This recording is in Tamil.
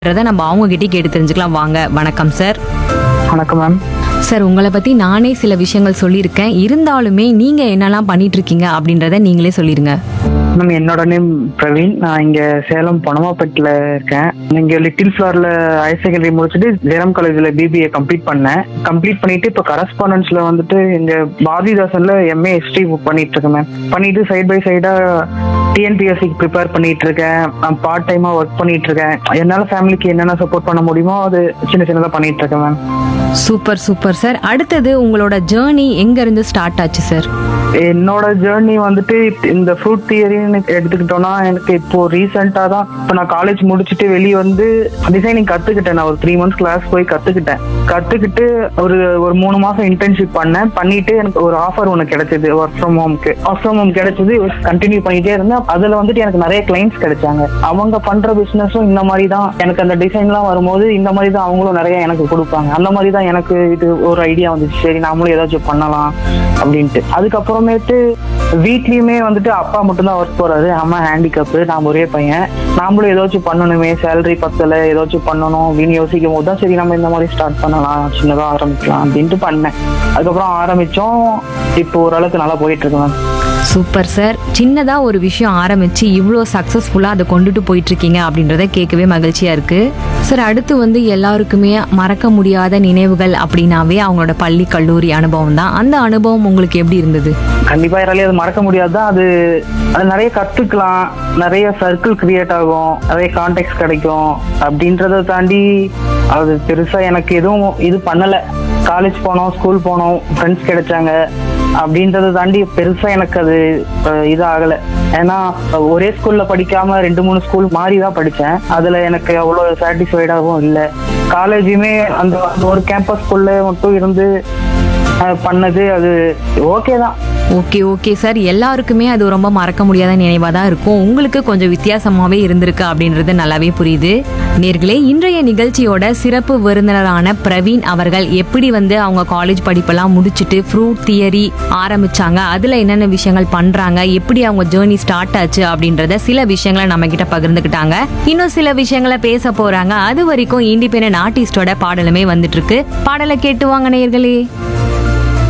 அப்படின்றத நம்ம அவங்க கிட்டே கேட்டு தெரிஞ்சுக்கலாம் வாங்க வணக்கம் சார் வணக்கம் மேம் சார் உங்களை பத்தி நானே சில விஷயங்கள் சொல்லியிருக்கேன் இருந்தாலுமே நீங்க என்னெல்லாம் பண்ணிட்டு இருக்கீங்க அப்படின்றத நீங்களே சொல்லிருங்க மேம் என்னோட நேம் பிரவீன் நான் இங்க சேலம் பொனமாப்பேட்டில் இருக்கேன் இங்க லிட்டில் ஃபிளார்ல ஹையர் செகண்டரி முடிச்சுட்டு ஜெரம் காலேஜ்ல பிபிஏ கம்ப்ளீட் பண்ணேன் கம்ப்ளீட் பண்ணிட்டு இப்போ கரஸ்பாண்டன்ஸ்ல வந்துட்டு இங்க பாரதிதாசன்ல எம்ஏ ஹிஸ்டரி பண்ணிட்டு இருக்கேன் மேம் பண்ணிட்டு சைட் பை சைடா டிஎன்பிஎஸ்சிக்கு ப்ரிப்பேர் பண்ணிட்டு இருக்கேன் நான் பார்ட் டைமா ஒர்க் பண்ணிட்டு இருக்கேன் என்னால ஃபேமிலிக்கு என்னென்ன சப்போர்ட் பண்ண முடியுமோ அது சின்ன சின்னதா பண்ணிட்டு இருக்கேன் மேம் சூப்பர் சூப்பர் சார் அடுத்தது உங்களோட ஜேர்னி எங்க இருந்து ஸ்டார்ட் ஆச்சு சார் என்னோட ஜேர்னி வந்துட்டு இந்த ஃப்ரூட் தியரின்னு எடுத்துக்கிட்டோம்னா எனக்கு இப்போ ரீசெண்டாக தான் இப்போ நான் காலேஜ் முடிச்சுட்டு வெளியே வந்து டிசைனிங் கற்றுக்கிட்டேன் நான் ஒரு த்ரீ மந்த்ஸ் கிளாஸ் போய் கற்றுக்கிட்டேன் கற்றுக்கிட்டு ஒரு ஒரு மூணு மாதம் இன்டர்ன்ஷிப் பண்ணேன் பண்ணிட்டு எனக்கு ஒரு ஆஃபர் ஒன்று கிடைச்சது ஒர்க் ஃப்ரம் ஹோம்க்கு ஒர்க் ஃப்ரம் ஹோம் கிடைச்சது கண்டினியூ பண்ணிட்டே இருந்தேன் அதில் வந்துட்டு எனக்கு நிறைய கிளைண்ட்ஸ் கிடைச்சாங்க அவங்க பண்ணுற பிஸ்னஸும் இந்த மாதிரி தான் எனக்கு அந்த டிசைன்லாம் வரும்போது இந்த மாதிரி தான் அவங்களும் நிறைய எனக்கு கொடுப்பாங்க அந்த மாதிரி தான் எனக்கு இது ஒரு ஐடியா வந்துச்சு சரி நாமளும் ஏதாச்சும் பண்ணலாம் அப்படின்ட்டு அதுக்கப்புறமேட்டு வீட்லயுமே வந்துட்டு அப்பா மட்டும்தான் ஒர்க் போறாரு அம்மா ஹேண்டிகப்பு நான் ஒரே பையன் நாமளும் ஏதாச்சும் பண்ணணுமே சேலரி பத்தல ஏதாச்சும் பண்ணணும் அப்படின்னு யோசிக்கும் போது தான் சரி நம்ம இந்த மாதிரி ஸ்டார்ட் பண்ணலாம் சின்னதா ஆரம்பிக்கலாம் அப்படின்ட்டு பண்ணேன் அதுக்கப்புறம் ஆரம்பிச்சோம் இப்போ ஓரளவுக்கு நல்லா போயிட்டு இருக்கு மேம் சூப்பர் சார் சின்னதா ஒரு விஷயம் ஆரம்பிச்சு இவ்வளோ சக்ஸஸ்ஃபுல்லா அதை கொண்டுட்டு போயிட்டு இருக்கீங்க அப்படின்றத கேட்கவே மகிழ்ச்சியா இருக்கு சார் அடுத்து வந்து எல்லாருக்குமே மறக்க முடியாத நினைவுகள் அப்படின்னாவே அவங்களோட பள்ளி கல்லூரி அனுபவம் தான் அந்த அனுபவம் உங்களுக்கு எப்படி இருந்தது கண்டிப்பா யாராலையும் அது மறக்க முடியாது தான் அது அது நிறைய கத்துக்கலாம் நிறைய சர்க்கிள் கிரியேட் ஆகும் நிறைய கான்டெக்ட் கிடைக்கும் அப்படின்றத தாண்டி அது பெருசா எனக்கு எதுவும் இது பண்ணல காலேஜ் போனோம் ஸ்கூல் போனோம் ஃப்ரெண்ட்ஸ் கிடைச்சாங்க அப்படின்றத தாண்டி பெருசா எனக்கு அது அஹ், இது ஆகல ஏன்னா ஒரே ஸ்கூல்ல படிக்காம ரெண்டு மூணு ஸ்கூல் மாறி தான் படிச்சேன் அதுல எனக்கு அவ்வளோ சாட்டிஸ்ஃபைடாகவும் இல்லை காலேஜுமே அந்த அந்த ஒரு கேம்பஸ் ஸ்கூல்ல மட்டும் இருந்து அஹ், பண்ணது அது ஓகே தான் ஓகே ஓகே சார் எல்லாருக்குமே அது ரொம்ப மறக்க முடியாத நினைவாக தான் இருக்கும் உங்களுக்கு கொஞ்சம் வித்தியாசமாகவே இருந்திருக்கு அப்படின்றது நல்லாவே புரியுது நேர்களே இன்றைய நிகழ்ச்சியோட சிறப்பு விருந்தினரான பிரவீன் அவர்கள் எப்படி வந்து அவங்க காலேஜ் படிப்பெல்லாம் முடிச்சுட்டு ஃப்ரூட் தியரி ஆரம்பிச்சாங்க அதில் என்னென்ன விஷயங்கள் பண்ணுறாங்க எப்படி அவங்க ஜேர்னி ஸ்டார்ட் ஆச்சு அப்படின்றத சில விஷயங்களை நம்ம கிட்ட பகிர்ந்துக்கிட்டாங்க இன்னும் சில விஷயங்களை பேச போறாங்க அது வரைக்கும் இண்டிபெண்டன்ட் ஆர்டிஸ்டோட பாடலுமே வந்துட்டு இருக்கு பாடலை கேட்டு வாங்க நேர்களே